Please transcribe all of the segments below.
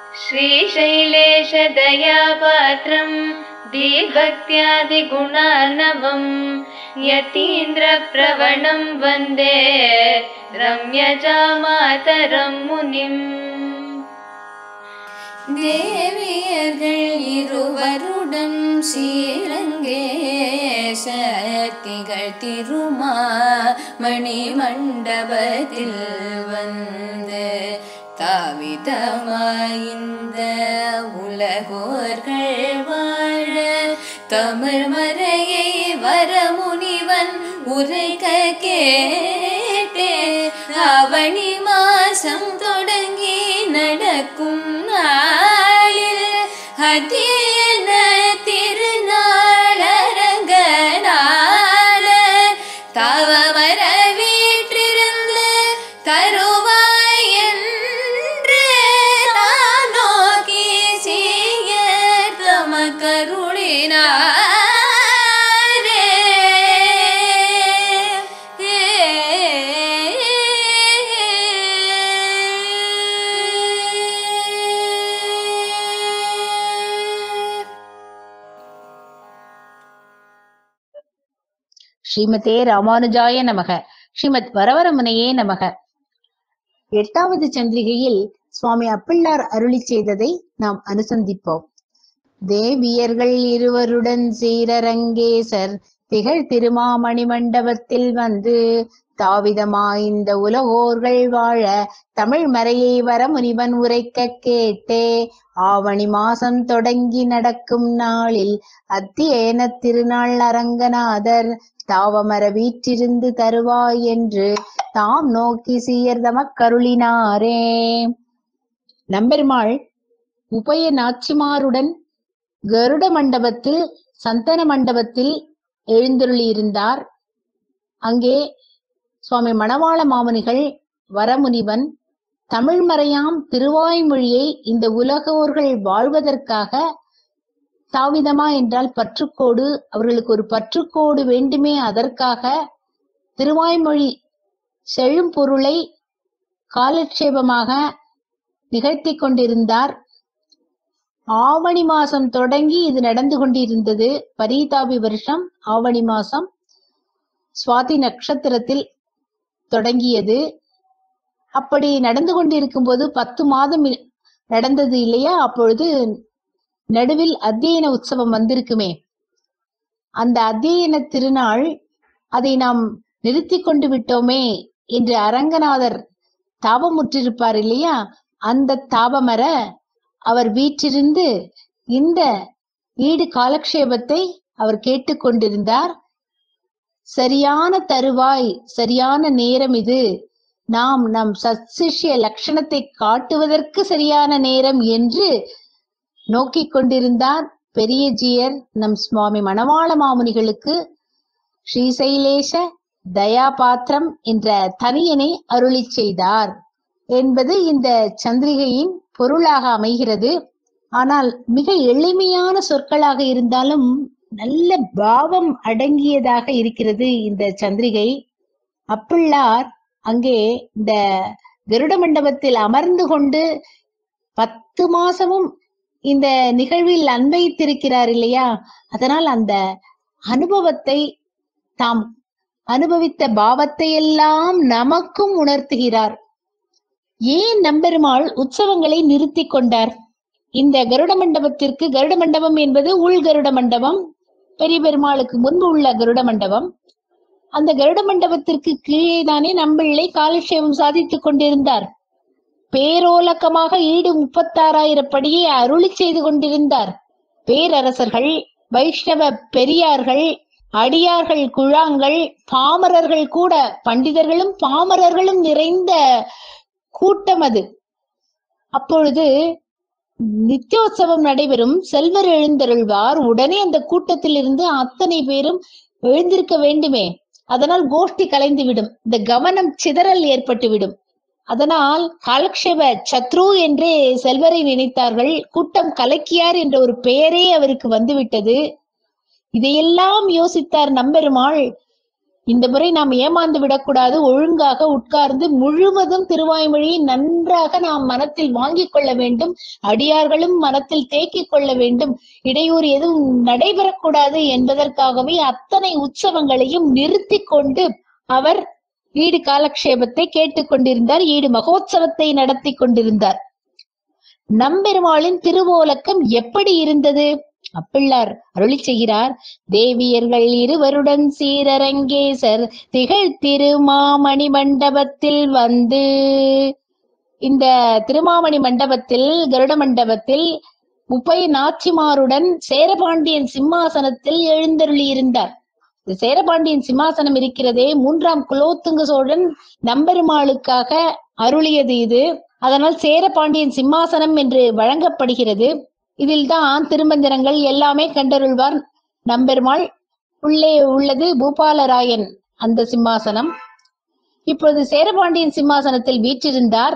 श्रीशैलेशदयापात्रम् दीर्भक्त्यादिगुणार्णवम् यतीन्द्रप्रवणं वन्दे रम्यजामातरं मुनिम् தேவியர்கள் இருவருடன் ஸ்ரீரங்கேசத்திகள் திருமா மணி மண்டபத்தில் வந்து தாவிதமாய்ந்த உலகோர்கள் வாழ தமிழ் மறையை வரமுனிவன் உரைக்க கேட்டே அவனி மாசம் தொடங்கி நடக்கும் நாளில் அதீன திருநாளரங்கனால தவமர வீற்றிருந்து தருவாய் என்று நான் நோக்கி செய்ய தம கருளினாரே ஸ்ரீமதே ராமானுஜாய நமக ஸ்ரீமத் வரவரமுனையே நமக எட்டாவது சந்திரிகையில் சுவாமி அப்பிள்ளார் அருளி செய்ததை நாம் அனுசந்திப்போம் தேவியர்கள் இருவருடன் சீரரங்கேசர் திகழ் திருமாமணி மண்டபத்தில் வந்து தாவிதமாய் இந்த உலகோர்கள் வாழ தமிழ் மறையை வர முனிவன் உரைக்க கேட்டே ஆவணி மாசம் தொடங்கி நடக்கும் நாளில் அத்தியன திருநாள் அரங்கநாதர் தாவமர வீற்றிருந்து தருவாய் என்று தாம் நோக்கி சீர்தமக் கருளினாரே நம்பெருமாள் உபய நாச்சிமாருடன் கருட மண்டபத்தில் சந்தன மண்டபத்தில் எழுந்தருளியிருந்தார் அங்கே சுவாமி மணவாள மாமுனிகள் வரமுனிவன் தமிழ்மறையாம் திருவாய்மொழியை இந்த உலகோர்கள் வாழ்வதற்காக தாவிதமா என்றால் பற்றுக்கோடு அவர்களுக்கு ஒரு பற்றுக்கோடு வேண்டுமே அதற்காக திருவாய்மொழி செழும் பொருளை காலட்சேபமாக நிகழ்த்தி கொண்டிருந்தார் ஆவணி மாசம் தொடங்கி இது நடந்து கொண்டிருந்தது பரீதாபி வருஷம் ஆவணி மாசம் சுவாதி நட்சத்திரத்தில் தொடங்கியது அப்படி நடந்து கொண்டிருக்கும் போது பத்து மாதம் இ- நடந்தது இல்லையா அப்பொழுது நடுவில் அத்தியன உற்சவம் வந்திருக்குமே அந்த அத்தியன திருநாள் அதை நாம் நிறுத்தி கொண்டு விட்டோமே என்று அரங்கநாதர் தாபமுற்றிருப்பார் இல்லையா அந்த தாபமர அவர் வீற்றிருந்து இந்த ஈடு காலக்ஷேபத்தை அவர் கேட்டுக்கொண்டிருந்தார் சரியான தருவாய் சரியான நேரம் இது நாம் நம் சத்சிஷ்ய லட்சணத்தை காட்டுவதற்கு சரியான நேரம் என்று நோக்கிக் கொண்டிருந்தார் பெரிய ஜீயர் நம் சுவாமி மணவாள மாமுனிகளுக்கு ஸ்ரீசைலேஷ தயாபாத்திரம் என்ற தனியனை அருளிச் செய்தார் என்பது இந்த சந்திரிகையின் பொருளாக அமைகிறது ஆனால் மிக எளிமையான சொற்களாக இருந்தாலும் நல்ல பாவம் அடங்கியதாக இருக்கிறது இந்த சந்திரிகை அப்பிள்ளார் அங்கே இந்த கருட மண்டபத்தில் அமர்ந்து கொண்டு பத்து மாசமும் இந்த நிகழ்வில் அன்வைத்திருக்கிறார் இல்லையா அதனால் அந்த அனுபவத்தை தாம் அனுபவித்த பாவத்தை எல்லாம் நமக்கும் உணர்த்துகிறார் ஏன் நம்பெருமாள் உற்சவங்களை நிறுத்தி கொண்டார் இந்த கருட மண்டபத்திற்கு கருட மண்டபம் என்பது உள் கருட மண்டபம் பெரிய பெருமாளுக்கு முன்பு உள்ள கருட மண்டபம் அந்த கருட மண்டபத்திற்கு கீழே தானே நம்பிள்ளை காலட்சேபம் சாதித்துக் கொண்டிருந்தார் பேரோலக்கமாக ஈடு முப்பத்தாறாயிரம் படியை அருளி செய்து கொண்டிருந்தார் பேரரசர்கள் வைஷ்ணவ பெரியார்கள் அடியார்கள் குழாங்கள் பாமரர்கள் கூட பண்டிதர்களும் பாமரர்களும் நிறைந்த கூட்டம் அது அப்பொழுது நித்தியோத்சவம் நடைபெறும் செல்வர் எழுந்தருள்வார் உடனே அந்த கூட்டத்தில் இருந்து அத்தனை பேரும் எழுந்திருக்க வேண்டுமே அதனால் கோஷ்டி கலைந்துவிடும் இந்த கவனம் சிதறல் ஏற்பட்டுவிடும் அதனால் காலக்ஷேப சத்ரு என்றே செல்வரை நினைத்தார்கள் கூட்டம் கலக்கியார் என்ற ஒரு பெயரே அவருக்கு வந்துவிட்டது இதையெல்லாம் யோசித்தார் நம்பெருமாள் இந்த முறை நாம் ஏமாந்து விடக்கூடாது ஒழுங்காக உட்கார்ந்து முழுவதும் திருவாய்மொழியை நன்றாக நாம் மனத்தில் வாங்கிக் கொள்ள வேண்டும் அடியார்களும் மனத்தில் தேக்கிக் கொள்ள வேண்டும் இடையூறு எதுவும் நடைபெறக்கூடாது என்பதற்காகவே அத்தனை உற்சவங்களையும் நிறுத்தி கொண்டு அவர் ஈடு காலக்ஷேபத்தை கேட்டுக்கொண்டிருந்தார் ஈடு மகோத்சவத்தை நடத்தி கொண்டிருந்தார் நம்பெருமாளின் திருவோலக்கம் எப்படி இருந்தது அப்பிள்ளார் அருளி செய்கிறார் தேவியர்கள் இருவருடன் சீரரங்கேசர் திகழ் திருமாமணி மண்டபத்தில் வந்து இந்த திருமாமணி மண்டபத்தில் கருட மண்டபத்தில் உப்பை நாச்சிமாருடன் சேரபாண்டியன் சிம்மாசனத்தில் எழுந்தருளி இருந்தார் இந்த சேரபாண்டியன் சிம்மாசனம் இருக்கிறதே மூன்றாம் குலோத்துங்க சோழன் நம்பெருமாளுக்காக அருளியது இது அதனால் சேரபாண்டியன் சிம்மாசனம் என்று வழங்கப்படுகிறது இதில் தான் திருமந்திரங்கள் எல்லாமே கண்டருள்வார் நம்பெருமாள் உள்ளே உள்ளது பூபாலராயன் அந்த சிம்மாசனம் இப்பொழுது சேரபாண்டியன் சிம்மாசனத்தில் வீற்றிருந்தார்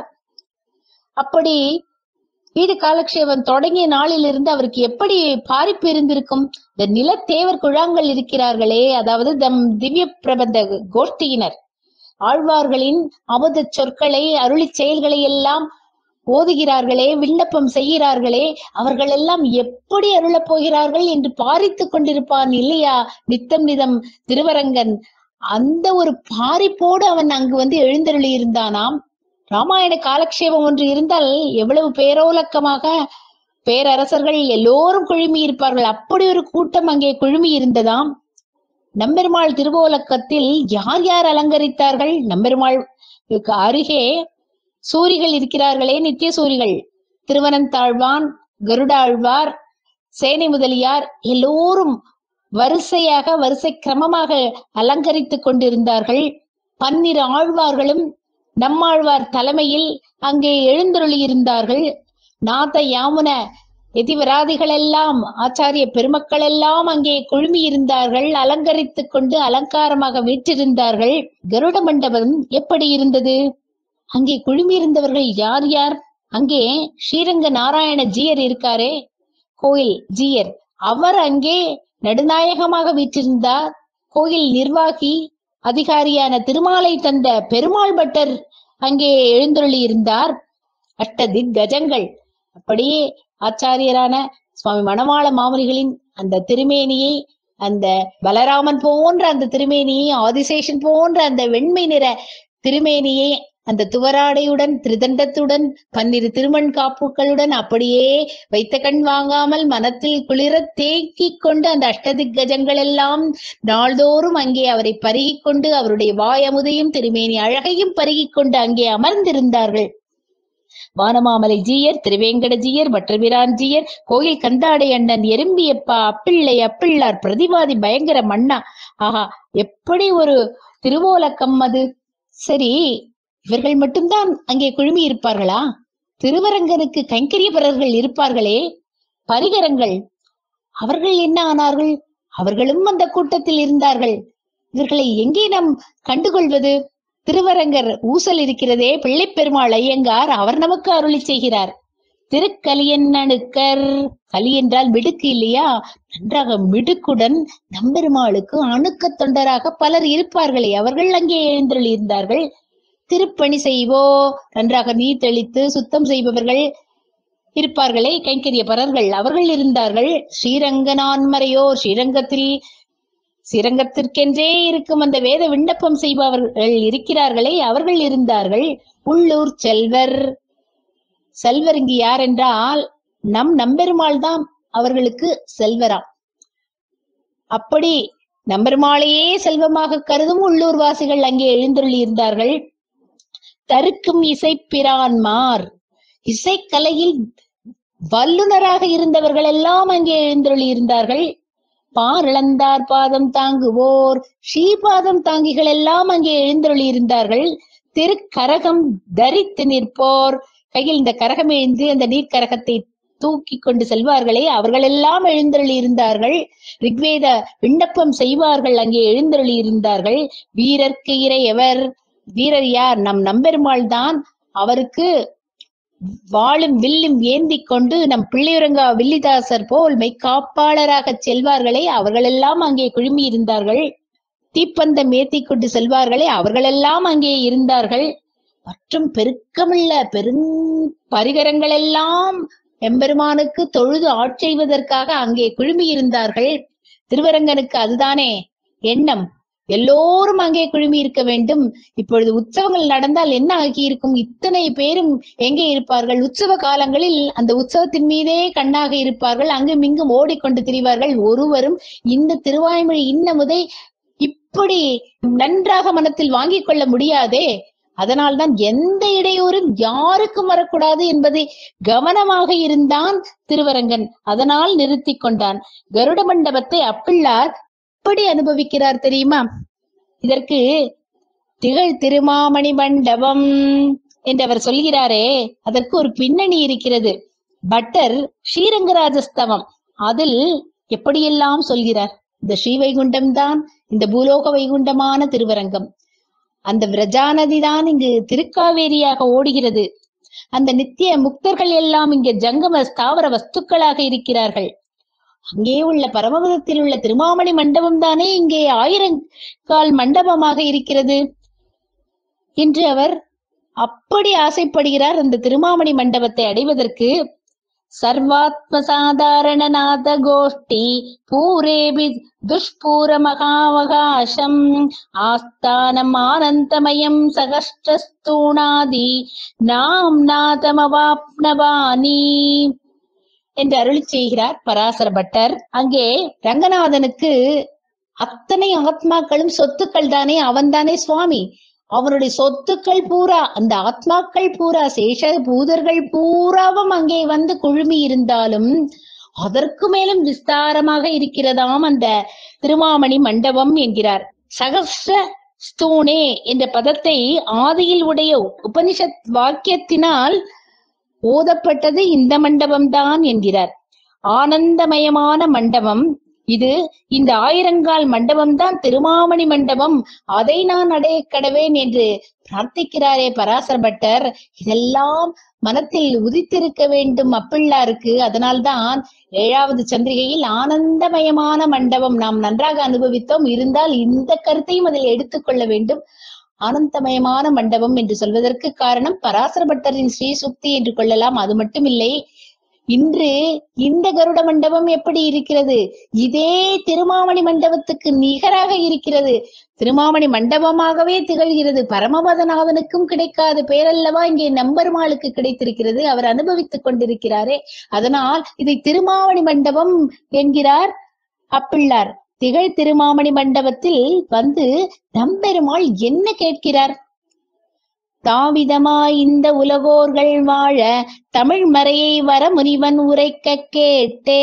அப்படி வீடு காலக்ஷேபம் தொடங்கிய நாளிலிருந்து அவருக்கு எப்படி பாரிப்பு இருந்திருக்கும் இந்த நிலத்தேவர் குழாங்கள் இருக்கிறார்களே அதாவது தம் திவ்ய பிரபந்த கோஷ்டியினர் ஆழ்வார்களின் அமுத சொற்களை அருளி செயல்களை எல்லாம் ஓதுகிறார்களே விண்ணப்பம் செய்கிறார்களே அவர்கள் எல்லாம் எப்படி அருளப் போகிறார்கள் என்று பாரித்துக் கொண்டிருப்பான் இல்லையா நித்தம் நிதம் திருவரங்கன் அந்த ஒரு பாரிப்போடு அவன் அங்கு வந்து எழுந்தருளி இருந்தானாம் ராமாயண காலக்ஷேபம் ஒன்று இருந்தால் எவ்வளவு பேரோலக்கமாக பேரரசர்கள் எல்லோரும் குழுமி இருப்பார்கள் அப்படி ஒரு கூட்டம் அங்கே குழுமி இருந்ததாம் நம்பெருமாள் திருவோலக்கத்தில் யார் யார் அலங்கரித்தார்கள் நம்பெருமாள் அருகே சூரிகள் இருக்கிறார்களே நித்திய சூரிகள் திருவனந்தாழ்வான் கருடாழ்வார் சேனை முதலியார் எல்லோரும் வரிசையாக வரிசை கிரமமாக அலங்கரித்துக் கொண்டிருந்தார்கள் பன்னிரு ஆழ்வார்களும் நம்மாழ்வார் தலைமையில் அங்கே எழுந்தருளி இருந்தார்கள் நாத யாமுன எதிவராதிகள் எல்லாம் ஆச்சாரிய பெருமக்கள் எல்லாம் அங்கே குழுமி இருந்தார்கள் அலங்கரித்துக் கொண்டு அலங்காரமாக வீற்றிருந்தார்கள் கருட மண்டபம் எப்படி இருந்தது அங்கே குழுமி இருந்தவர்கள் யார் யார் அங்கே ஸ்ரீரங்க நாராயண ஜீயர் இருக்காரே கோயில் ஜீயர் அவர் அங்கே நடுநாயகமாக வீற்றிருந்தார் கோயில் நிர்வாகி அதிகாரியான திருமாலை தந்த பெருமாள் பட்டர் அங்கே எழுந்தருளி இருந்தார் அஷ்ட திக்கஜங்கள் அப்படியே ஆச்சாரியரான சுவாமி மணவாள மாமுனிகளின் அந்த திருமேனியை அந்த பலராமன் போன்ற அந்த திருமேனியை ஆதிசேஷன் போன்ற அந்த வெண்மை நிற திருமேனியை அந்த துவராடையுடன் திருதண்டத்துடன் பன்னிரு திருமண் காப்புகளுடன் அப்படியே வைத்த கண் வாங்காமல் மனத்தில் குளிர தேக்கிக் கொண்டு அந்த அஷ்டதிக்கஜங்கள் எல்லாம் நாள்தோறும் அங்கே அவரை பருகிக் கொண்டு அவருடைய வாயமுதையும் திருமேனி அழகையும் பருகிக் கொண்டு அங்கே அமர்ந்திருந்தார்கள் வானமாமலை ஜீயர் திருவேங்கட ஜீயர் வற்றபிரான் ஜீயர் கோயில் கந்தாடை அண்ணன் எறும்பியப்பா அப்பிள்ளை அப்பிள்ளார் பிரதிவாதி பயங்கர மன்னா ஆஹா எப்படி ஒரு திருவோலக்கம் அது சரி இவர்கள் மட்டும்தான் அங்கே குழுமி இருப்பார்களா திருவரங்கனுக்கு கைங்கரியபரர்கள் இருப்பார்களே பரிகரங்கள் அவர்கள் என்ன ஆனார்கள் அவர்களும் அந்த கூட்டத்தில் இருந்தார்கள் இவர்களை எங்கே நாம் கண்டுகொள்வது திருவரங்கர் ஊசல் இருக்கிறதே பிள்ளைப் பெருமாள் ஐயங்கார் அவர் நமக்கு அருளி செய்கிறார் திருக்கலியன் அணுக்கர் கலி என்றால் மிடுக்கு இல்லையா நன்றாக மிடுக்குடன் நம்பெருமாளுக்கு அணுக்க தொண்டராக பலர் இருப்பார்களே அவர்கள் அங்கே எழுந்தருளி இருந்தார்கள் திருப்பணி செய்வோ நன்றாக நீர் தெளித்து சுத்தம் செய்பவர்கள் இருப்பார்களே கைங்கரிய பரர்கள் அவர்கள் இருந்தார்கள் ஸ்ரீரங்க நான்மறையோர் ஸ்ரீரங்கத்தில் ஸ்ரீரங்கத்திற்கென்றே இருக்கும் அந்த வேத விண்ணப்பம் செய்பவர்கள் இருக்கிறார்களே அவர்கள் இருந்தார்கள் உள்ளூர் செல்வர் செல்வர் இங்கு யார் என்றால் நம் நம்பெருமாள் தான் அவர்களுக்கு செல்வராம் அப்படி நம்பெருமாளையே செல்வமாக கருதும் உள்ளூர் வாசிகள் அங்கே எழுந்தருளி இருந்தார்கள் தருக்கும் இசைப்பிரான்மார் இசைக்கலையில் வல்லுனராக இருந்தவர்கள் எல்லாம் அங்கே எழுந்தருளி இருந்தார்கள் பாரிழந்தார் பாதம் தாங்குவோர் ஸ்ரீபாதம் தாங்கிகள் எல்லாம் அங்கே எழுந்தருளி இருந்தார்கள் திருக்கரகம் தரித்து நிற்போர் கையில் இந்த கரகம் எழுந்து அந்த நீர்க்கரகத்தை தூக்கி கொண்டு செல்வார்களே அவர்கள் எல்லாம் எழுந்தருளி இருந்தார்கள் ரிக்வேத விண்ணப்பம் செய்வார்கள் அங்கே எழுந்தருளி இருந்தார்கள் வீரர்க்கு இறையவர் வீரர் யார் நம் நம்பெருமாள் தான் அவருக்கு வாளும் வில்லும் ஏந்தி கொண்டு நம் பிள்ளையுரங்கா வில்லிதாசர் போல் மெய்காப்பாளராக செல்வார்களே அவர்களெல்லாம் அங்கே குழுமி இருந்தார்கள் தீப்பந்தம் ஏத்தி கொண்டு செல்வார்களே அவர்களெல்லாம் அங்கே இருந்தார்கள் மற்றும் பெருக்கமுள்ள பெரும் பரிகரங்கள் எல்லாம் எம்பெருமானுக்கு தொழுது ஆட்செய்வதற்காக அங்கே குழுமி இருந்தார்கள் திருவரங்கனுக்கு அதுதானே எண்ணம் எல்லோரும் அங்கே குழுமி இருக்க வேண்டும் இப்பொழுது உற்சவங்கள் நடந்தால் என்ன ஆகியிருக்கும் இத்தனை பேரும் எங்கே இருப்பார்கள் உற்சவ காலங்களில் அந்த உற்சவத்தின் மீதே கண்ணாக இருப்பார்கள் அங்கும் இங்கும் ஓடிக்கொண்டு திரிவார்கள் ஒருவரும் இந்த திருவாய்மொழி இன்னமுதை இப்படி நன்றாக மனத்தில் வாங்கிக் கொள்ள முடியாதே அதனால்தான் எந்த இடையூறும் யாருக்கும் வரக்கூடாது என்பதை கவனமாக இருந்தான் திருவரங்கன் அதனால் நிறுத்தி கொண்டான் கருட மண்டபத்தை அப்பிள்ளார் எப்படி அனுபவிக்கிறார் தெரியுமா இதற்கு திகழ் திருமாமணி மண்டபம் என்று அவர் சொல்கிறாரே அதற்கு ஒரு பின்னணி இருக்கிறது பட்டர் ஸ்ரீரங்கராஜஸ்தவம் அதில் எப்படியெல்லாம் சொல்கிறார் இந்த ஸ்ரீவைகுண்டம் தான் இந்த பூலோக வைகுண்டமான திருவரங்கம் அந்த விரஜாநதி தான் இங்கு திருக்காவேரியாக ஓடுகிறது அந்த நித்திய முக்தர்கள் எல்லாம் இங்கே ஜங்கம ஸ்தாவர வஸ்துக்களாக இருக்கிறார்கள் அங்கே உள்ள பரமபதத்தில் உள்ள திருமாமணி மண்டபம் தானே இங்கே ஆயிரங்கால் மண்டபமாக இருக்கிறது என்று அவர் அப்படி ஆசைப்படுகிறார் அந்த திருமாமணி மண்டபத்தை அடைவதற்கு சர்வாத்ம சாதாரண நாத கோஷ்டி பூரேபி துஷ்பூர மகாவகாசம் ஆஸ்தானம் ஆனந்தமயம் சகஷ்டஸ்தூணாதி நாம் நாதமவாப்னவானி என்று அருளி செய்கிறார் பராசர பட்டர் அங்கே ரங்கநாதனுக்கு அத்தனை ஆத்மாக்களும் சொத்துக்கள் தானே அவன் தானே சுவாமி அவனுடைய சொத்துக்கள் பூரா அந்த ஆத்மாக்கள் பூரா சேஷ பூதர்கள் பூராவும் அங்கே வந்து குழுமி இருந்தாலும் அதற்கு மேலும் விஸ்தாரமாக இருக்கிறதாம் அந்த திருமாமணி மண்டபம் என்கிறார் சகஸ்ர ஸ்தூணே என்ற பதத்தை ஆதியில் உடைய உபனிஷத் வாக்கியத்தினால் ஓதப்பட்டது இந்த மண்டபம்தான் என்கிறார் ஆனந்தமயமான மண்டபம் இது இந்த ஆயிரங்கால் மண்டபம் தான் திருமாமணி மண்டபம் அதை நான் அடைய கடவேன் என்று பிரார்த்திக்கிறாரே பராசர பட்டர் இதெல்லாம் மனத்தில் உதித்திருக்க வேண்டும் அப்பிள்ளாருக்கு அதனால்தான் ஏழாவது சந்திரிகையில் ஆனந்தமயமான மண்டபம் நாம் நன்றாக அனுபவித்தோம் இருந்தால் இந்த கருத்தையும் அதில் எடுத்துக்கொள்ள வேண்டும் ஆனந்தமயமான மண்டபம் என்று சொல்வதற்கு காரணம் பராசர பட்டரின் ஸ்ரீ சுக்தி என்று கொள்ளலாம் அது மட்டும் இல்லை இன்று இந்த கருட மண்டபம் எப்படி இருக்கிறது இதே திருமாமணி மண்டபத்துக்கு நிகராக இருக்கிறது திருமாமணி மண்டபமாகவே திகழ்கிறது பரமபதநாதனுக்கும் கிடைக்காத பேரல்லவா இங்கே நம்பெருமாளுக்கு கிடைத்திருக்கிறது அவர் அனுபவித்துக் கொண்டிருக்கிறாரே அதனால் இதை திருமாமணி மண்டபம் என்கிறார் அப்பிள்ளார் திகழ் திருமாமணி மண்டபத்தில் வந்து நம்பெருமாள் என்ன கேட்கிறார் தாவிதமாய் இந்த உலகோர்கள் வாழ தமிழ் மறையை வர முனிவன் உரைக்க கேட்டே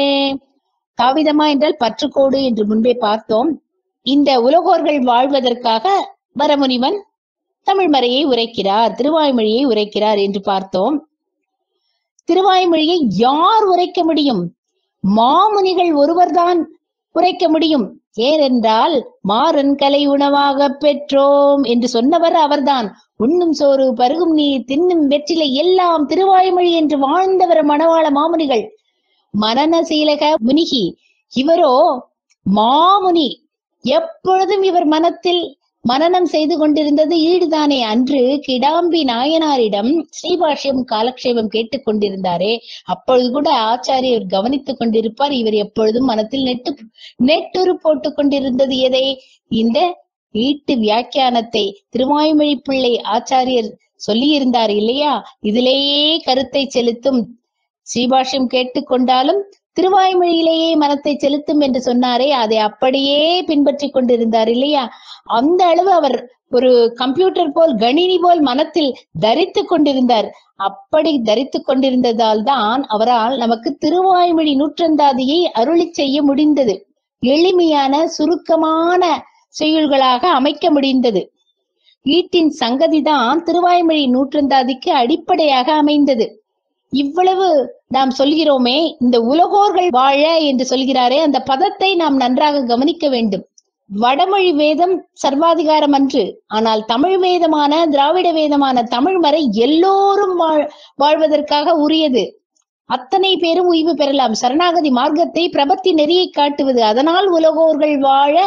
தாவிதமா என்றால் பற்றுக்கோடு என்று முன்பே பார்த்தோம் இந்த உலகோர்கள் வாழ்வதற்காக வரமுனிவன் தமிழ் மறையை உரைக்கிறார் திருவாய்மொழியை உரைக்கிறார் என்று பார்த்தோம் திருவாய்மொழியை யார் உரைக்க முடியும் மாமுனிகள் ஒருவர்தான் உரைக்க முடியும் ஏனென்றால் மாறன் கலை உணவாக பெற்றோம் என்று சொன்னவர் அவர்தான் உண்ணும் சோறு பருகும் நீர் தின்னும் வெற்றிலை எல்லாம் திருவாய்மொழி என்று வாழ்ந்தவர் மணவாள மாமுனிகள் மனநசீலக முனிகி இவரோ மாமுனி எப்பொழுதும் இவர் மனத்தில் மனனம் செய்து கொண்டிருந்தது ஈடுதானே அன்று கிடாம்பி நாயனாரிடம் ஸ்ரீபாஷ்யம் காலக்ஷேபம் கேட்டுக் கொண்டிருந்தாரே அப்பொழுது கூட ஆச்சாரியர் கவனித்துக் கொண்டிருப்பார் இவர் எப்பொழுதும் மனத்தில் நெட்டு நெட்டுரு போட்டுக் கொண்டிருந்தது எதை இந்த ஈட்டு வியாக்கியானத்தை திருவாய்மொழி பிள்ளை ஆச்சாரியர் சொல்லியிருந்தார் இல்லையா இதிலேயே கருத்தை செலுத்தும் ஸ்ரீபாஷ்யம் கேட்டுக்கொண்டாலும் திருவாய்மொழியிலேயே மனத்தை செலுத்தும் என்று சொன்னாரே அதை அப்படியே பின்பற்றி கொண்டிருந்தார் இல்லையா அந்த அளவு அவர் ஒரு கம்ப்யூட்டர் போல் கணினி போல் மனத்தில் தரித்து கொண்டிருந்தார் அப்படி தரித்து கொண்டிருந்ததால் தான் அவரால் நமக்கு திருவாய்மொழி நூற்றந்தாதியை அருளி செய்ய முடிந்தது எளிமையான சுருக்கமான செய்யுள்களாக அமைக்க முடிந்தது ஈட்டின் சங்கதிதான் திருவாய்மொழி நூற்றந்தாதிக்கு அடிப்படையாக அமைந்தது இவ்வளவு நாம் சொல்கிறோமே இந்த உலகோர்கள் வாழ என்று சொல்கிறாரே அந்த பதத்தை நாம் நன்றாக கவனிக்க வேண்டும் வடமொழி வேதம் சர்வாதிகாரம் அன்று ஆனால் தமிழ் வேதமான திராவிட வேதமான தமிழ் மறை எல்லோரும் வாழ் வாழ்வதற்காக உரியது அத்தனை பேரும் உய்வு பெறலாம் சரணாகதி மார்க்கத்தை பிரபத்தி நெறியை காட்டுவது அதனால் உலகோர்கள் வாழ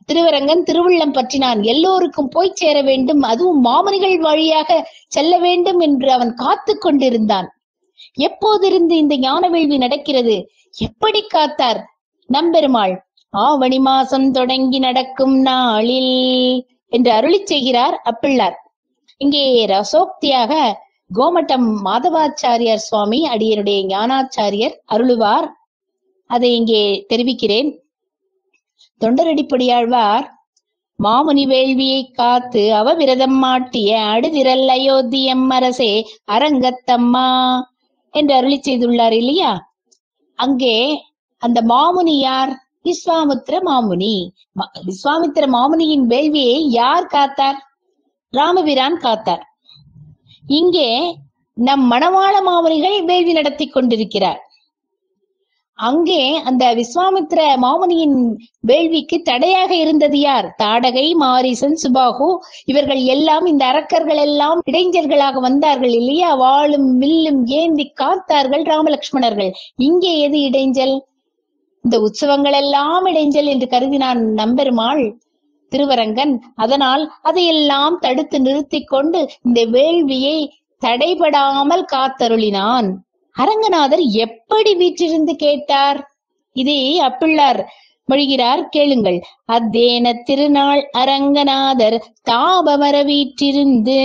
திருவரங்கன் திருவுள்ளம் பற்றினான் எல்லோருக்கும் போய் சேர வேண்டும் அதுவும் மாமனிகள் வழியாக செல்ல வேண்டும் என்று அவன் காத்து கொண்டிருந்தான் எப்போதிருந்து இந்த ஞான வேள்வி நடக்கிறது எப்படி காத்தார் நம்பெருமாள் ஆவணி மாசம் தொடங்கி நடக்கும் நாளில் என்று அருளிச் செய்கிறார் அப்பிள்ளார் இங்கே ரசோக்தியாக கோமட்டம் மாதவாச்சாரியார் சுவாமி அடியனுடைய ஞானாச்சாரியர் அருளுவார் அதை இங்கே தெரிவிக்கிறேன் தொண்டரடிப்படியாழ்வார் மாமுனி வேள்வியை காத்து அவ விரதம் மாட்டிய அடுதிரல் அயோத்தியம் அரசே அரங்கத்தம்மா என்று அருளி செய்துள்ளார் இல்லையா அங்கே அந்த மாமுனி யார் விஸ்வாமித்திர மாமுனி ம- விஸ்வாமித்திர மாமுனியின் வேள்வியை யார் காத்தார் ராமபிரான் காத்தார் இங்கே நம் மணவாள மாமுனிகள் வேள்வி நடத்தி கொண்டிருக்கிறார் அங்கே அந்த விஸ்வாமித்திர மாமுனியின் வேள்விக்கு தடையாக இருந்தது யார் தாடகை மாரிசன் சுபாகு இவர்கள் எல்லாம் இந்த அரக்கர்கள் எல்லாம் இடைஞ்சல்களாக வந்தார்கள் இல்லையா வாளும் வில்லும் ஏந்தி காத்தார்கள் ராமலக்ஷ்மணர்கள் இங்கே எது இடைஞ்சல் இந்த உற்சவங்கள் எல்லாம் இடைஞ்சல் என்று கருதினான் நம்பெருமாள் திருவரங்கன் அதனால் அதையெல்லாம் தடுத்து நிறுத்திக் கொண்டு இந்த வேள்வியை தடைபடாமல் காத்தருளினான் அரங்கநாதர் எப்படி வீற்றிருந்து கேட்டார் இதை அப்பிள்ளார் மொழிகிறார் கேளுங்கள் அத்தேன திருநாள் அரங்கநாதர் தாபமர வீற்றிருந்து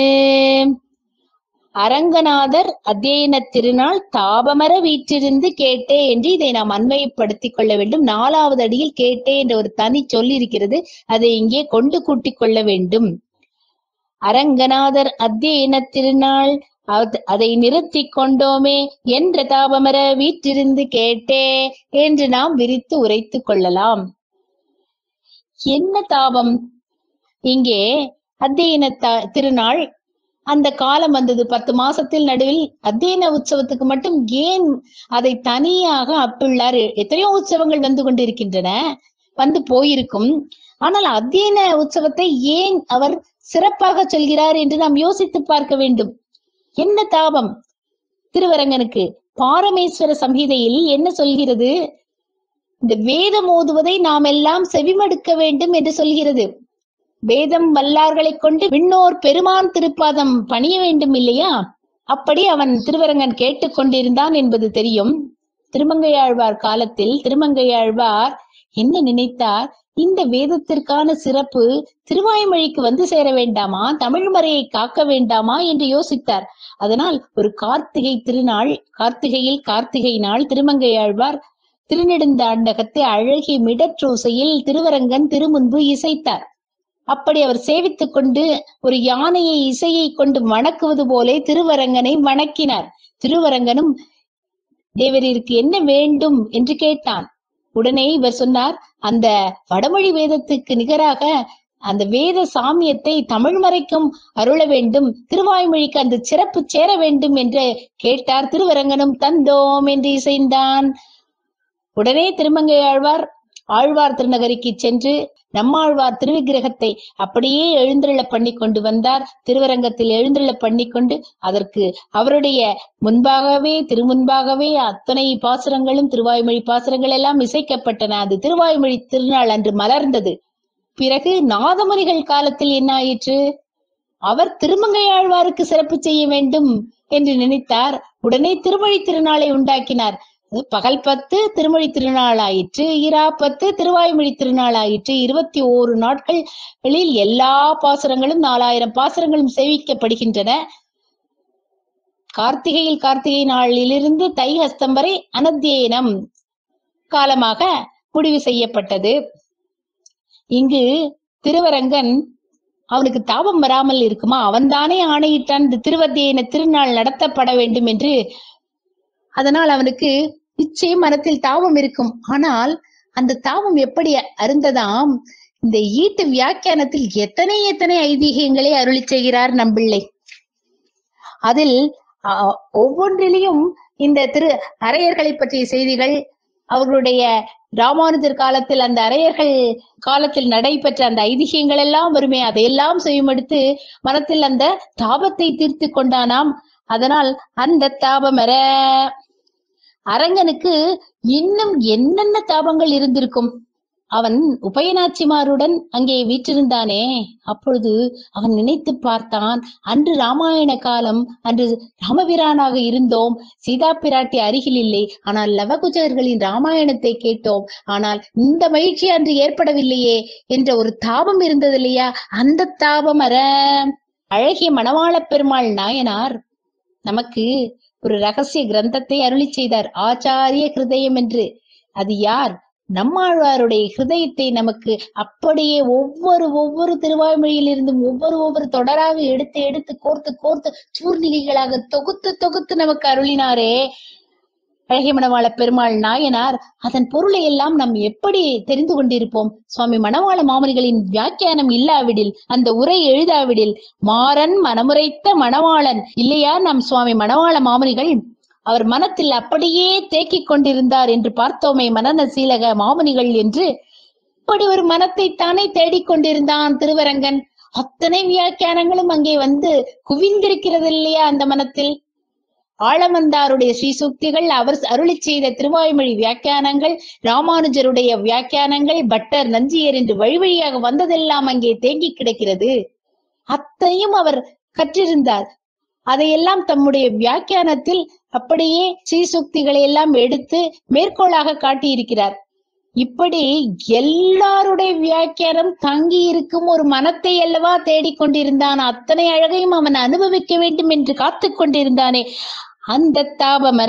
அரங்கநாதர் அத்தேன திருநாள் தாபமர வீற்றிருந்து கேட்டே என்று இதை நாம் அன்வயப்படுத்திக் கொள்ள வேண்டும் நாலாவது அடியில் கேட்டே என்ற ஒரு தனி சொல் இருக்கிறது அதை இங்கே கொண்டு கூட்டிக் கொள்ள வேண்டும் அரங்கநாதர் அத்தியன திருநாள் அது- அதை நிறுத்திக் கொண்டோமே என்ற தாபமர வீற்றிருந்து கேட்டே என்று நாம் விரித்து உரைத்துக் கொள்ளலாம் என்ன தாபம் இங்கே அத்தியன த- திருநாள் அந்த காலம் வந்தது பத்து மாசத்தில் நடுவில் அத்தியன உற்சவத்துக்கு மட்டும் ஏன் அதை தனியாக அப்பிள்ளார் எத்தனையோ உற்சவங்கள் வந்து கொண்டிருக்கின்றன வந்து போயிருக்கும் ஆனால் அத்தியன உற்சவத்தை ஏன் அவர் சிறப்பாக சொல்கிறார் என்று நாம் யோசித்து பார்க்க வேண்டும் என்ன தாபம் திருவரங்கனுக்கு பாரமேஸ்வர சம்ஹிதையில் என்ன சொல்கிறது இந்த வேதம் ஓதுவதை நாம் எல்லாம் செவிமடுக்க வேண்டும் என்று சொல்கிறது வேதம் வல்லார்களைக் கொண்டு விண்ணோர் பெருமான் திருப்பாதம் பணிய வேண்டும் இல்லையா அப்படி அவன் திருவரங்கன் கேட்டுக்கொண்டிருந்தான் என்பது தெரியும் திருமங்கையாழ்வார் காலத்தில் திருமங்கையாழ்வார் என்ன நினைத்தார் இந்த வேதத்திற்கான சிறப்பு திருவாய்மொழிக்கு வந்து சேர வேண்டாமா தமிழ் மறையை காக்க வேண்டாமா என்று யோசித்தார் அதனால் ஒரு கார்த்திகை திருநாள் கார்த்திகையில் கார்த்திகை நாள் திருமங்கையாழ்வார் திருநெடுந்தாண்டகத்தை அழகிய மிடற்றோசையில் திருவரங்கன் திருமுன்பு இசைத்தார் அப்படி அவர் சேவித்துக் கொண்டு ஒரு யானையை இசையை கொண்டு வணக்குவது போலே திருவரங்கனை வணக்கினார் திருவரங்கனும் தேவரீருக்கு என்ன வேண்டும் என்று கேட்டான் உடனே இவர் சொன்னார் அந்த வடமொழி வேதத்துக்கு நிகராக அந்த வேத சாமியத்தை தமிழ் மறைக்கும் அருள வேண்டும் திருவாய்மொழிக்கு அந்த சிறப்பு சேர வேண்டும் என்று கேட்டார் திருவரங்கனும் தந்தோம் என்று இசைந்தான் உடனே திருமங்கை ஆழ்வார் ஆழ்வார் திருநகரிக்கு சென்று நம்மாழ்வார் திருவிக்கிரகத்தை அப்படியே எழுந்தருள பண்ணி கொண்டு வந்தார் திருவரங்கத்தில் எழுந்தருள பண்ணி கொண்டு அதற்கு அவருடைய முன்பாகவே திருமுன்பாகவே அத்தனை பாசுரங்களும் திருவாய்மொழி பாசுரங்கள் எல்லாம் இசைக்கப்பட்டன அது திருவாய்மொழி திருநாள் அன்று மலர்ந்தது பிறகு நாதமுனிகள் காலத்தில் என்ன ஆயிற்று அவர் திருமங்கையாழ்வாருக்கு சிறப்பு செய்ய வேண்டும் என்று நினைத்தார் உடனே திருமொழி திருநாளை உண்டாக்கினார் பகல் பத்து திருமொழி திருநாள் ஆயிற்று இரா பத்து திருவாய்மொழி திருநாள் ஆயிற்று இருபத்தி ஓரு நாட்களில் எல்லா பாசுரங்களும் நாலாயிரம் பாசுரங்களும் சேவிக்கப்படுகின்றன கார்த்திகையில் கார்த்திகை நாளிலிருந்து தை ஹஸ்தம் வரை அனத்தியனம் காலமாக முடிவு செய்யப்பட்டது இங்கு திருவரங்கன் அவனுக்கு தாபம் வராமல் இருக்குமா அவன்தானே ஆணையிட்டான் இந்த திருவத்தியன திருநாள் நடத்தப்பட வேண்டும் என்று அதனால் அவனுக்கு நிச்சயம் மனத்தில் தாபம் இருக்கும் ஆனால் அந்த தாபம் எப்படி அருந்ததாம் இந்த ஈட்டு வியாக்கியானத்தில் எத்தனை எத்தனை ஐதீகங்களை அருளி செய்கிறார் நம்பிள்ளை அதில் ஆஹ், ஒவ்வொன்றிலையும் இந்த திரு அரையர்களை பற்றிய செய்திகள் அவர்களுடைய ராமானுஜர் காலத்தில் அந்த அரையர்கள் காலத்தில் நடைபெற்ற அந்த ஐதிகியங்கள் எல்லாம் வருமே அதையெல்லாம் செய்யுமெடுத்து மனத்தில் அந்த தாபத்தை தீர்த்து கொண்டானாம் அதனால் அந்த தாபமர அரங்கனுக்கு இன்னும் என்னென்ன தாபங்கள் இருந்திருக்கும் அவன் உபயநாச்சிமாருடன் அங்கே வீற்றிருந்தானே அப்பொழுது அவன் நினைத்து பார்த்தான் அன்று ராமாயண காலம் அன்று ராமபிரானாக இருந்தோம் சீதா பிராட்டி அருகில் இல்லை ஆனால் லவகுஜர்களின் ராமாயணத்தை கேட்டோம் ஆனால் இந்த மகிழ்ச்சி அன்று ஏற்படவில்லையே என்ற ஒரு தாபம் இருந்தது இல்லையா அந்த தாபம் அற அழகிய மணவாளப் பெருமாள் நாயனார் நமக்கு ஒரு ரகசிய கிரந்தத்தை அருளி செய்தார் ஆச்சாரிய ஹிருதயம் என்று அது யார் நம்மாழ்வாருடைய ஹிருதயத்தை நமக்கு அப்படியே ஒவ்வொரு ஒவ்வொரு திருவாய்மொழியில் இருந்தும் ஒவ்வொரு ஒவ்வொரு தொடராக எடுத்து எடுத்து கோர்த்து கோர்த்து சூர்நிலைகளாக தொகுத்து தொகுத்து நமக்கு அருளினாரே அழகிய மணவாள பெருமாள் நாயனார் அதன் பொருளை எல்லாம் நாம் எப்படி தெரிந்து கொண்டிருப்போம் சுவாமி மணவாள மாமனிகளின் வியாக்கியானம் இல்லாவிடில் அந்த உரை எழுதாவிடில் மாறன் மனமுறைத்த மணவாளன் இல்லையா நம் சுவாமி மணவாள மாமனிகள் அவர் மனத்தில் அப்படியே தேக்கிக் கொண்டிருந்தார் என்று பார்த்தோமே மனன சீலக மாமுனிகள் என்று இப்படி ஒரு மனத்தை தானே தேடிக் கொண்டிருந்தான் திருவரங்கன் அத்தனை வியாக்கியானங்களும் அங்கே வந்து குவிந்திருக்கிறது இல்லையா அந்த மனத்தில் ஆழவந்தாருடைய ஸ்ரீசூக்திகள் அவர் அருளி செய்த திருவாய்மொழி வியாக்கியானங்கள் ராமானுஜருடைய வியாக்கியானங்கள் பட்டர் நஞ்சியர் என்று வழி வழியாக வந்ததெல்லாம் அங்கே தேங்கி கிடக்கிறது அத்தையும் அவர் கற்றிருந்தார் அதையெல்லாம் தம்முடைய வியாக்கியானத்தில் அப்படியே ஸ்ரீசுக்திகளை எல்லாம் எடுத்து மேற்கோளாக காட்டியிருக்கிறார் இப்படி எல்லாருடைய வியாக்கியானம் தங்கி இருக்கும் ஒரு மனத்தை அல்லவா தேடிக்கொண்டிருந்தான் அத்தனை அழகையும் அவன் அனுபவிக்க வேண்டும் என்று காத்து கொண்டிருந்தானே அந்த தாபமர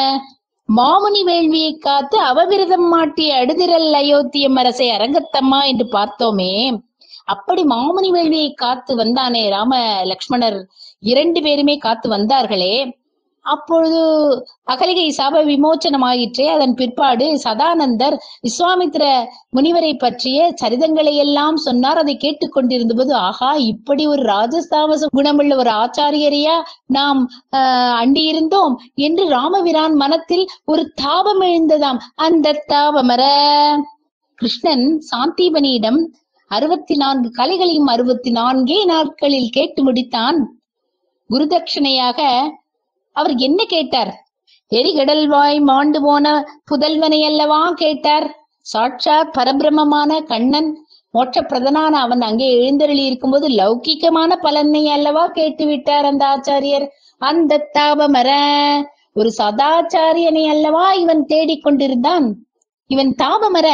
மாமுனி வேள்வியை காத்து அவவிரதம் மாட்டிய அடுதிரல் அயோத்தியம் அரசை அரங்கத்தம்மா என்று பார்த்தோமே அப்படி மாமுனி வேள்வியை காத்து வந்தானே ராம லக்ஷ்மணர் இரண்டு பேருமே காத்து வந்தார்களே அப்பொழுது அகலிகை சாப விமோச்சனமாயிற்றே அதன் பிற்பாடு சதானந்தர் விஸ்வாமித்திர முனிவரை பற்றிய சரிதங்களை எல்லாம் சொன்னார் அதை கேட்டுக்கொண்டிருந்த போது ஆகா இப்படி ஒரு ராஜஸ்தாமச குணமுள்ள ஒரு ஆச்சாரியரையா நாம் ஆஹ் அண்டியிருந்தோம் என்று ராமபிரான் மனத்தில் ஒரு தாபம் எழுந்ததாம் அந்த தாபமர கிருஷ்ணன் சாந்திபனியிடம் அறுபத்தி நான்கு கலைகளையும் அறுபத்தி நான்கே நாட்களில் கேட்டு முடித்தான் குருதட்சணையாக அவர் என்ன கேட்டார் எரிகடல்வாய் மாண்டு போன புதல்வனை அல்லவா கேட்டார் சாட்சாத் பரபிரமமான கண்ணன் மோட்ச பிரதனான அவன் அங்கே எழுந்தருளி இருக்கும்போது லௌகிகமான பலனை அல்லவா கேட்டு விட்டார் அந்த ஆச்சாரியர் அந்த தாபமர ஒரு சதாச்சாரியனை அல்லவா இவன் தேடிக்கொண்டிருந்தான் இவன் தாபமர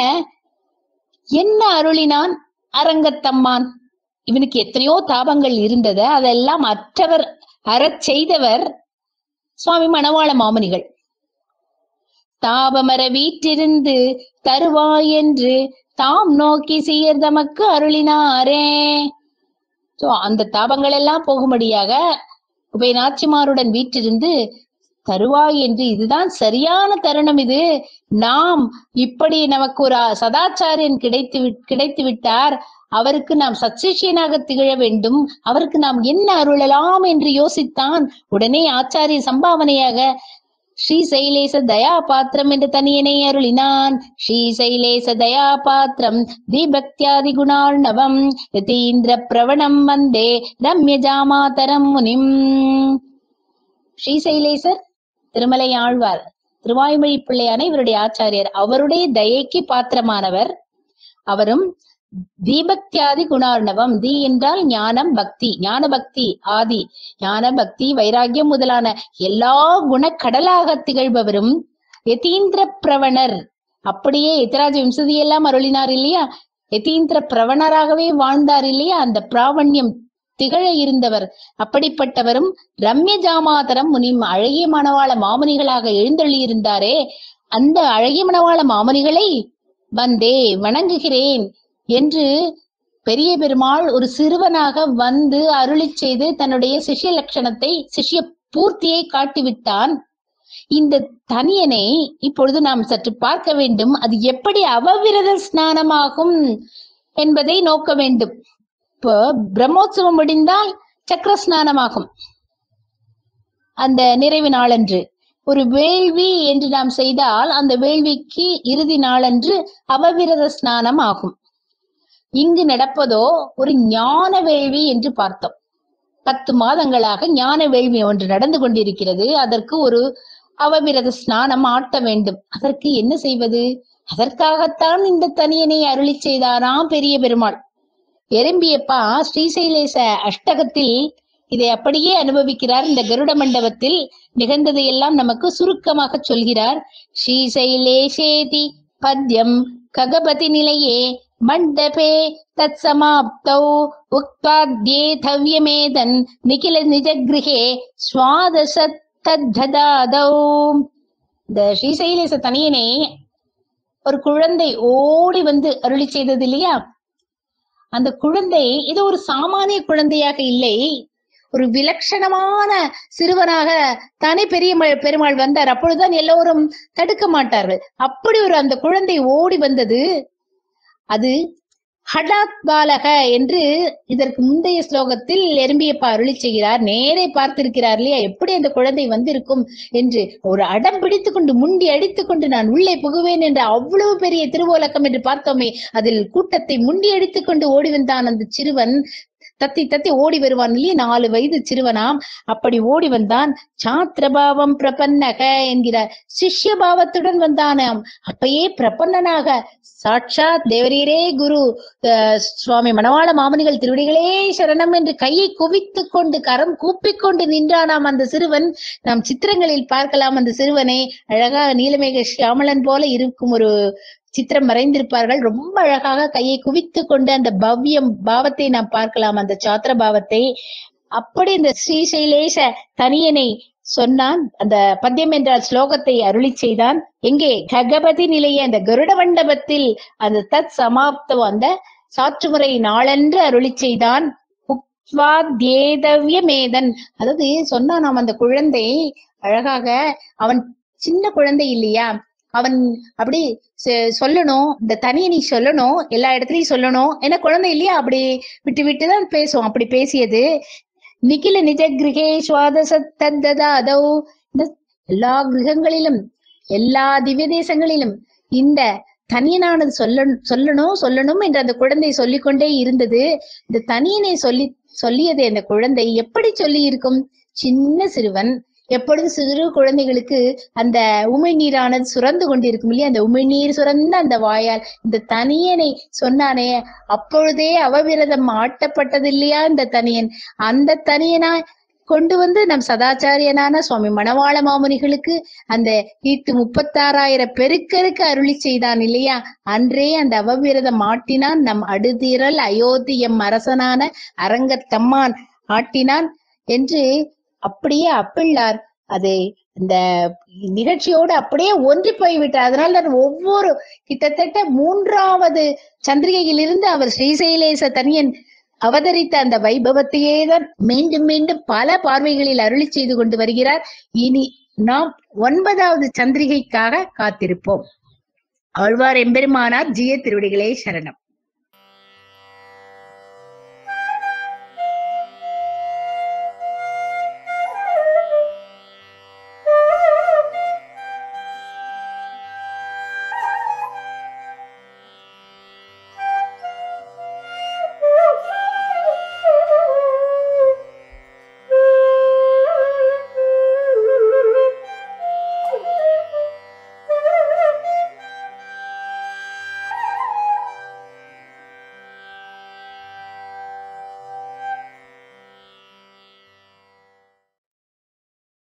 என்ன அருளினான் அரங்கத்தம்மான் இவனுக்கு எத்தனையோ தாபங்கள் இருந்தது அதெல்லாம் அற்றவர் அறச் செய்தவர் சுவாமி மணவாள மாமுனிகள் தாபமர வீற்றிருந்து தருவாய் என்று தாம் நோக்கி சீர் தமக்கு அருளினாரே சோ அந்த தாபங்கள் எல்லாம் போகும்படியாக உபயநாச்சிமாருடன் வீற்றிருந்து தருவாய் என்று இதுதான் சரியான தருணம் இது நாம் இப்படி நமக்கு ஒரு சதாச்சாரியன் கிடைத்து விட்- கிடைத்து விட்டார் அவருக்கு நாம் சச்சிஷியனாக திகழ வேண்டும் அவருக்கு நாம் என்ன அருளலாம் என்று யோசித்தான் உடனே ஆச்சாரிய சம்பாவனையாக ஸ்ரீ சைலேச தயா பாத்திரம் என்று தனியனை அருளினான் ஸ்ரீ சைலேச தயா பாத்திரம் தீபக்தியாதி குணார்ணவம் யதீந்திர பிரவணம் வந்தே ரம்ய ஜாமாதரம் முனிம் ஸ்ரீசைலேசர் திருமலை ஆழ்வார் திருவாய்மொழி பிள்ளையான இவருடைய ஆச்சாரியர் அவருடைய தயைக்கு பாத்திரமானவர் அவரும் தீபக்தியாதி குணார்ணவம் தி என்றால் ஞானம் பக்தி ஞான பக்தி ஆதி ஞான பக்தி வைராகியம் முதலான எல்லா குணக்கடலாக திகழ்பவரும் யதீந்திர பிரவணர் அப்படியே எதிராஜ விம்சதியெல்லாம் அருளினார் இல்லையா யதீந்திர பிரவணராகவே வாழ்ந்தார் இல்லையா அந்த பிராவண்யம் திகழ இருந்தவர் அப்படிப்பட்டவரும் ரம்ய ஜாமாதரம் முனிம் அழகிய மணவாள மாமுனிகளாக எழுந்தள்ளி இருந்தாரே அந்த அழகிய மணவாள மாமுனிகளை வந்தே வணங்குகிறேன் என்று பெரிய பெருமாள் ஒரு சிறுவனாக வந்து அருளிச் செய்து தன்னுடைய சிஷ்ய லட்சணத்தை சிஷ்ய பூர்த்தியை காட்டிவிட்டான் இந்த தனியனை இப்பொழுது நாம் சற்று பார்க்க வேண்டும் அது எப்படி அவவிரத ஸ்நானமாகும் என்பதை நோக்க வேண்டும் இப்போ பிரம்மோற்சவம் முடிந்தால் சக்கர ஸ்நானமாகும் அந்த நிறைவு நாளன்று ஒரு வேள்வி என்று நாம் செய்தால் அந்த வேள்விக்கு இறுதி நாளன்று அவவிரத ஸ்நானம் ஆகும் இங்கு நடப்பதோ ஒரு ஞான வேள்வி என்று பார்த்தோம் பத்து மாதங்களாக ஞான வேள்வி ஒன்று நடந்து கொண்டிருக்கிறது அதற்கு ஒரு அவவிரத ஸ்நானம் ஆட்ட வேண்டும் அதற்கு என்ன செய்வது அதற்காகத்தான் இந்த தனியனை அருளி செய்தாராம் பெரிய பெருமாள் எறும்பியப்பா ஸ்ரீசைலேச அஷ்டகத்தில் இதை அப்படியே அனுபவிக்கிறார் இந்த கருட மண்டபத்தில் நிகழ்ந்ததை எல்லாம் நமக்கு சுருக்கமாக சொல்கிறார் ஸ்ரீசைலேஷேதி பத்யம் ககபதி நிலையே மண்டபே தத் சமாப்தௌ உக்தாத்யேதவ்யமேதன் நிகில நிஜகிருஹே சுவாதசத் தத்ததாதௌ இந்த ஸ்ரீசைலேச தனியனே ஒரு குழந்தை ஓடி வந்து அருளி செய்தது இல்லையா அந்த குழந்தை இது ஒரு சாமானிய குழந்தையாக இல்லை ஒரு விலட்சணமான சிறுவனாக தானே பெரிய ம- பெருமாள் வந்தார் அப்பொழுதுதான் எல்லோரும் தடுக்க மாட்டார்கள் அப்படி ஒரு அந்த குழந்தை ஓடி வந்தது அது ஹடாத் பாலக என்று இதற்கு முந்தைய ஸ்லோகத்தில் எறும்பியப்பா அருளி செய்கிறார் நேரே பார்த்திருக்கிறார் இல்லையா எப்படி அந்த குழந்தை வந்திருக்கும் என்று ஒரு அடம் பிடித்துக் கொண்டு முண்டி அடித்துக் கொண்டு நான் உள்ளே புகுவேன் என்று அவ்வளவு பெரிய திருவோலக்கம் என்று பார்த்தோமே அதில் கூட்டத்தை முண்டி அடித்துக் கொண்டு ஓடி வந்தான் அந்த சிறுவன் தத்தி தத்தி ஓடி வருவான் இல்லையா நாலு வயது சிறுவனாம் அப்படி ஓடி வந்தான் சாத்திரபாவம் பிரபன்னக என்கிறார் சிஷ்ய பாவத்துடன் வந்தானாம் அப்பயே பிரபன்னனாக சாட்சாத் தேவரீரே குரு அஹ், சுவாமி மணவாள மாமனிகள் திருவடிகளே சரணம் என்று கையை குவித்துக் கொண்டு கரம் கூப்பிக் கொண்டு நின்றானாம் அந்த சிறுவன் நாம் சித்திரங்களில் பார்க்கலாம் அந்த சிறுவனை அழகாக நீலமேக சியாமளன் போல இருக்கும் ஒரு சித்திரம் வரைந்திருப்பார்கள் ரொம்ப அழகாக கையை குவித்துக் கொண்டு அந்த பவ்யம் பாவத்தை நாம் பார்க்கலாம் அந்த சாத்திர பாவத்தை அப்படி இந்த ஸ்ரீசைலேஷ தனியனை சொன்னான் அந்த பத்தியம் என்ற ஸ்லோகத்தை அருளி செய்தான் எங்கே ககபதி நிலைய அந்த கருட மண்டபத்தில் அந்த தத் சமாப்தம் அந்த சாற்றுமுறை நாளன்று அருளி செய்தான் உக்த்வாத்யேதவ்யமேதன் அதாவது சொன்னா நாம் அந்த குழந்தை அழகாக அவன் சின்ன குழந்தை இல்லையா அவன் அப்படி செ- சொல்லணும் இந்த தனியை நீ சொல்லணும் எல்லா இடத்துலயும் சொல்லணும் ஏன்னா குழந்தை இல்லையா அப்படி விட்டு விட்டு தான் பேசும் அப்படி பேசியது நிகில நிஜ கிரகே சுவாதசத்ததா அதோ இந்த எல்லா கிரகங்களிலும் எல்லா திவ்ய தேசங்களிலும் இந்த தனியனானது சொல்ல சொல்லணும் சொல்லணும் என்று அந்த குழந்தை சொல்லிக்கொண்டே இருந்தது இந்த தனியனை சொல்லி சொல்லியது அந்த குழந்தை எப்படி சொல்லி இருக்கும் சின்ன சிறுவன் எப்பொழுது சிறு குழந்தைகளுக்கு அந்த உமிழ்நீரானது சுரந்து கொண்டிருக்கும் இல்லையா அந்த உமிழ்நீர் சுரந்த அந்த வாயால் இந்த தனியனை சொன்னானே அப்பொழுதே அவவிரதம் ஆட்டப்பட்டது இல்லையா இந்த தனியன் அந்த தனியனா கொண்டு வந்து நம் சதாச்சாரியனான சுவாமி மணவாள மாமுனிகளுக்கு அந்த ஈட்டு முப்பத்தாறாயிரம் பெருக்கருக்கு அருளி செய்தான் இல்லையா அன்றே அந்த அவவிரதம் ஆட்டினான் நம் அடுதிரல் அயோத்தியம் அரசனான அரங்கத்தம்மான் ஆட்டினான் என்று அப்படியே அப்பிள்ளார் அது இந்த நிகழ்ச்சியோடு அப்படியே ஒன்றி போய்விட்டார் அதனால தான் ஒவ்வொரு கிட்டத்தட்ட மூன்றாவது சந்திரிகையிலிருந்து அவர் ஸ்ரீசைலேச தனியன் அவதரித்த அந்த வைபவத்தையே தான் மீண்டும் மீண்டும் பல பார்வைகளில் அருளி செய்து கொண்டு வருகிறார் இனி நாம் ஒன்பதாவது சந்திரிகைக்காக காத்திருப்போம் ஆழ்வார் எம்பெருமானார் ஜிய திருவடிகளே சரணம்